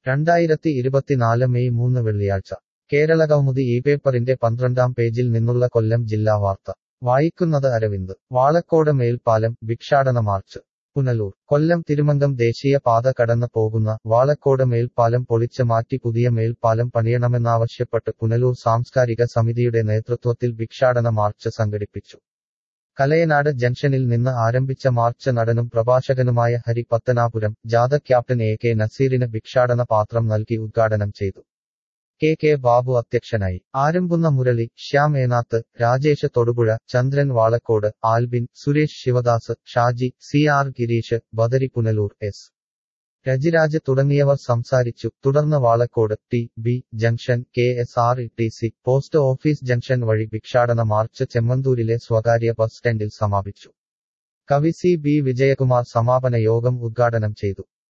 രണ്ടായിരത്തി ഇരുപത്തിനാല് മെയ് മൂന്ന് വെള്ളിയാഴ്ച കേരള കൗമുദി ഈ പേപ്പറിന്റെ പന്ത്രണ്ടാം പേജിൽ നിന്നുള്ള കൊല്ലം ജില്ലാ വാർത്ത വായിക്കുന്നത് അരവിന്ദ് വാളക്കോട് മേൽപ്പാലം ഭിക്ഷാടന മാർച്ച് പുനലൂർ കൊല്ലം തിരുമംഗം ദേശീയ പാത കടന്ന് പോകുന്ന വാളക്കോട് മേൽപ്പാലം പൊളിച്ച് മാറ്റി പുതിയ മേൽപ്പാലം പണിയണമെന്നാവശ്യപ്പെട്ട് പുനലൂർ സാംസ്കാരിക സമിതിയുടെ നേതൃത്വത്തിൽ ഭിക്ഷാടന മാർച്ച് സംഘടിപ്പിച്ചു കലയനാട് ജംഗ്ഷനിൽ നിന്ന് ആരംഭിച്ച മാർച്ച് നടനും പ്രഭാഷകനുമായ ഹരി പത്തനാപുരം ജാഥ ക്യാപ്റ്റൻ എ കെ നസീറിന് ഭിക്ഷാടന പാത്രം നൽകി ഉദ്ഘാടനം ചെയ്തു കെ കെ ബാബു അധ്യക്ഷനായി ആരംഭുന്ന Murali Shyam Enath Rajesh Thodupuzha Chandran Valakode Albin Suresh Sivadas Shaji C R Gireesh Badari Punalur S Rajiraj തുടങ്ങിയവർ സംസാരിച്ചു തുടർന്ന് Valakode T B junction K S R T C post office junction വഴി ഭിക്ഷാടന മാർച്ച് ചെമ്മന്തൂരിലെ സ്വകാര്യ ബസ് സ്റ്റാൻഡിൽ സമാപിച്ചു കവി സി ബി വിജയകുമാർ സമാപന യോഗം ഉദ്ഘാടനം ചെയ്തു